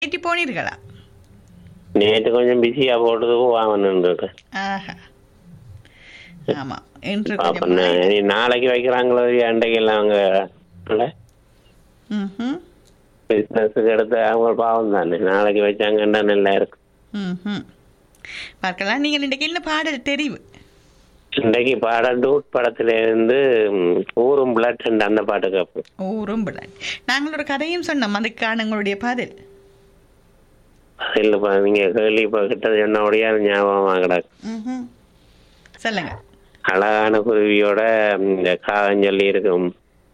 நேற்று போனீர்களா நேற்று கொஞ்சம் பிஸியா போட்டது வாங்கணுன்றது ஆஹா ஆமா இன்று அப்ப கொஞ்சம் நா- இனி நாளைக்கு வைக்கிறாங்களோ அண்டைக்கு எல்லாம் அவங்க ம்ஹும். பிசினஸுக்கு எடுத்து அவங்க பாவம் தானே நாளைக்கு வச்சாங்கன்னா நல்லா இருக்கும் ம்ஹும். பார்க்கலாம் நீங்கள் இன்றைக்கு என்ன பாடல் தெரிவு இன்றைக்கு பாடம் டூட் படத்துல இருந்து ம், ஊரும் பிளட் அந்த பாட்டு கேட்போம் ஊரும் பிளான் நாங்கள் ஒரு கதையும் சொன்னோம் அதுக்கான உங்களுடைய பதில் இல்லப்பா நீங்க கேள்வி கிட்டது என்னோடைய ஞாபகமா கிடக்கு ம்ஹும். சொல்லுங்க அழகான குருவியோட ம், இந்த காகஞ்சொல்லி இருக்கும்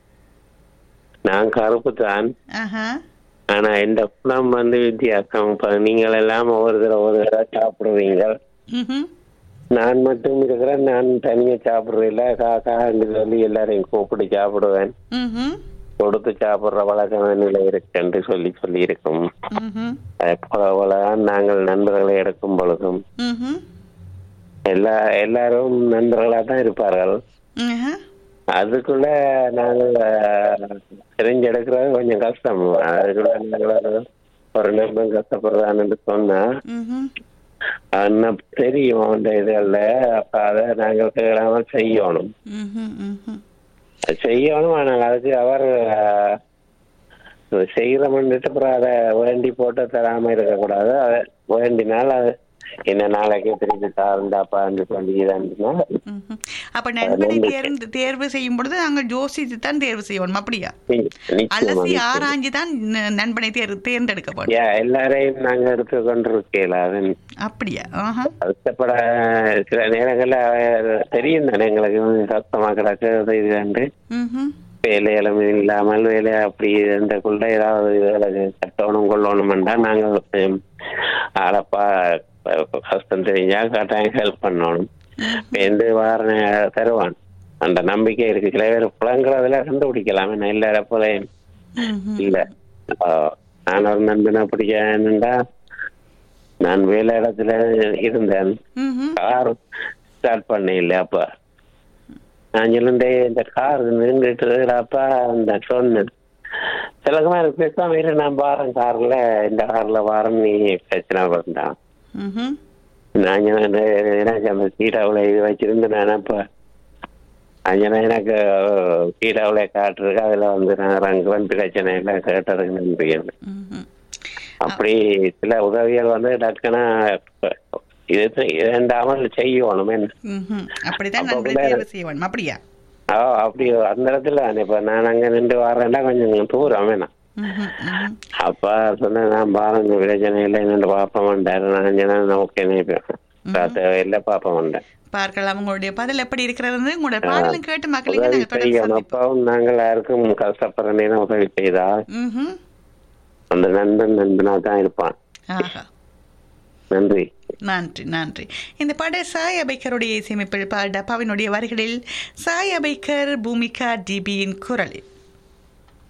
நான் கருப்பு தான் ஆஹா ஆனா இந்த குணம் வந்து வித்தியாசம் இப்ப நீங்கள் எல்லாம் ஒவ்வொரு தடவை ஒரு தடவை சாப்பிடுவீங்க ம்ஹும். நான் மட்டும் இருக்கிறேன் நான் தனியா சாப்பிடுறதில்ல காக்கா சொல்லி எல்லாரையும் கூப்பிட்டு சாப்பிடுவேன் ம்ஹும். கொடுத்து சாப்பிடுற வழக்கம் நிலை இருக்குன்னு சொல்லி சொல்லி இருக்கும் ம்ஹும். போலதான் நாங்கள் நண்பர்களை எடுக்கும் பொழுதும் ம்ஹும். எல்லா எல்லாரும் நண்பர்களா தான் இருப்பார்கள் ஆஹா. அதுக்குள்ள நாங்கள் அஹ், தெரிஞ்செடுக்கிறது கொஞ்சம் கஷ்டம் அதுக்குள்ள நாங்கள் ஒரு- ஒரு நண்பன் கஷ்டப்படுறான்னு சொன்னா ம்ஹும். அண்ணா தெரியும் அந்த இதுகள்ல அப்ப அதை நாங்கள் கேளாம செய்யணும் ம்ஹும். ம்ஹும். அது செய்யணும் ஆனால் அதுக்கு அவர் செய்யறோம்னுட்டு அப்புறம் அதை வேண்டி போட்டு தராம இருக்கக்கூடாது அதை வேண்டினால் அது என்ன நாளைக்கு திருப்பி தாருந்தாப்பான்னு சொல்லி இதாண்டுனா ம்ஹும். அப்ப நண்பனை தேர்ந்து தேர்வு செய்யும் பொழுது நாங்கள் யோசித்து தான் தேர்வு செய்யணும் அப்படியா நிச்சயமா அலசி நிச்சயமா. ஆராய்ஞ்சு தான் ந- நண்பனை தேர்வு தேர்ந்தெடுக்கப்படும் யா, எல்லாரையும் நாங்க எடுத்து கொண்டிருக்கல அது அப்படியா ஆஹா கஷ்டப்பட சில நேரங்கள்ல தெரியும் தானே எங்களுக்கு வந்து கஷ்டமா கிடக்குறது இது வந்து ம்ஹும். வேலைகளும் இல்லாமல் வேலை அப்படி இருந்தக்குள்ள ஏதாவது இதுகளுக்கு கட்டணும் கொள்ளணும்டா நாங்கள் ஹம், ஆளப்பா ப- கஷ்டம் தெரிஞ்சா கட்டாயம் ஹெல்ப் பண்ணணும் எந்த வார தருவான் அந்த நம்பிக்கை இருக்கு சில பேர் புலங்குறதுல கண்டுபிடிக்கலாம் என்ன இல்ல போலையும் ம்ஹும். இல்ல ஆஹ், நான் ஒரு நண்பனை பிடிக்கணுண்டா நான் வேலை இடத்துல இருந்தேன் ம்ஹும். கார் ஸ்டார்ட் பண்ண இல்ல அப்ப நான் சொல்லுண்டே இந்த கார் நின்றுட்டு அப்பா அந்த சொன்னேன் சிலக்குமா எனக்கு பேசாம இரு நான் வாரேன் கார்ல இந்த கார்ல வாரேன் நீ பிரச்சனை பண்ணான் ம்ஹும். நான் சொன்னேன், எனக்கு அந்த சீட்டாவில் இது வச்சிருந்து நான் அப்ப அஞ்சனா எனக்கு சீட்டாவில் காட்டுருக்கு அதுல வந்து நான் ரங்கு வந்து பிரச்சனை எல்லாம் கேட்டதுக்கு நன்றி ம்ஹும். அப்படி சில உதவிகள் வந்து டக்குனா இது இரண்டாமல் செய்யணும் என்ன ம்ஹும். அப்படிதான் அப்ப நண்பனை கூட- தேர்வு செய்ய வேணும் அப்படியா ஆ, அப்படி அந்த இடத்துல இப்ப நான் அங்க நின்று வரேன்டா கொஞ்சம் தூரம் வேணாம் ம்ஹும். ம்ஹும். அப்ப சொன்னேன் நான் பாருங்க பிரச்சனை இல்லை என்னோட பாப்பம் வந்தாரு நான் சொன்னேன் ஓகே தேவையில்லை பாப்பம் வந்தேன் பார்க்கலாம் உங்களுடைய பதில் எப்படி இருக்கிறது உங்களுடைய பாடலும் கேட்டு மக்களுக்கு உதவி நாங்கள் தொடர்ந்து செய்யணும் சந்திப்போம் அப்பாவும் நாங்கள் யாருக்கும் கஷ்டப்படுற நேரம் உதவி செய்தா ம்ஹும். அந்த நண்பன் நண்பனா தான் இருப்பான் ஆஹா நன்றி நன்றி நன்றி இந்த பாடல் சாய் அபைக்கருடைய இசையமைப்பில் பாட டப்பாவினுடைய வரிகளில் சாய் அபைக்கர் பூமிகா டிபியின் குரலில்